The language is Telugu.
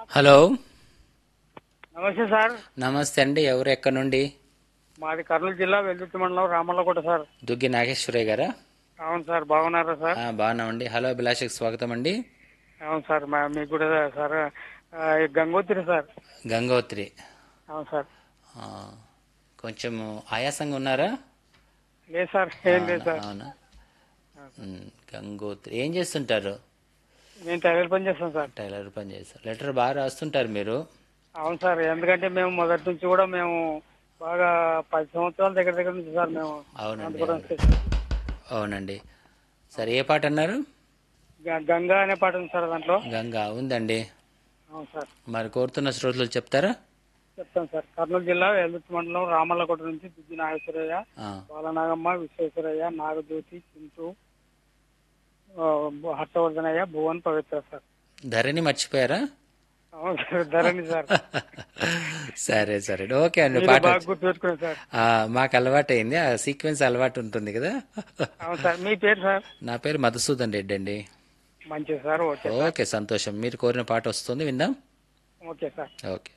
హలో నమస్తే సార్ నమస్తే అండి ఎవరు ఎక్కడ నుండి మాది కర్నూలు జిల్లా వెల్లుర్తి మండలం రామల్లకోట సార్ దుగ్గి నాగేశ్వరయ్య గారా అవును సార్ బాగున్నారా సార్ ఆ, బాగున్నామండి హలో అభిలాషకి స్వాగతం అండి అవును సార్ మా- మీకు కూడా సార్ ఆ, ఈ గంగోత్రి సార్ గంగోత్రి అవును సార్ ఆ, కొంచెం ఆయాసంగా ఉన్నారా లేదు సార్ ఏం లేదు సార్ అవునా ఉమ్, గంగోత్రి ఏం చేస్తుంటారు నేను టైలర్ పని చేస్తాను సార్ టైలర్ పని చేస్తారు లెటర్ బాగా రాస్తుంటారు మీరు అవును సార్ ఎందుకంటే మేము మొదటి నుంచి కూడా మేము బాగా పది సంవత్సరాల దగ్గర దగ్గర నుంచి సార్ మేము అవునండి అనంతపురం స్టేషన్. అవునండి సరే ఏ పాట అన్నారు గ- గంగా అనే పాట ఉంది సార్ దాంట్లో గంగా ఉందండి అవును సార్ మరి కోరుతున్న శ్రోతలు చెప్తారా చెప్తాను సార్ కర్నూలు జిల్లా వెల్లుర్తి మండలం రామల్లకోట నుంచి దిగ్గి నాగేశ్వరయ్య ఆ, బాలనాగమ్మ విశ్వేశ్వరయ్య నాగజ్యోతి చింటూ ఆ, హర్షవర్ధనయ్య భువన్ పవిత్ర సార్ ధరణి మర్చిపోయారా అవును సార్ ధరణి సార్ సరే సరే ఓకే అండి మీరు పాట బాగా గుర్తుపెట్టుకున్నారు సార్ ఆ, మాకు అలవాటు అయింది ఆ సీక్వెన్స్ అలవాటు ఉంటుంది కదా అవును సార్ మీ పేరు సార్ నా పేరు మధుసూదన్ రెడ్డి అండి మంచిది సార్ ఓకే ఓకే సంతోషం మీరు కోరిన పాట వస్తుంది విందాం ఓకే సార్ ఓకే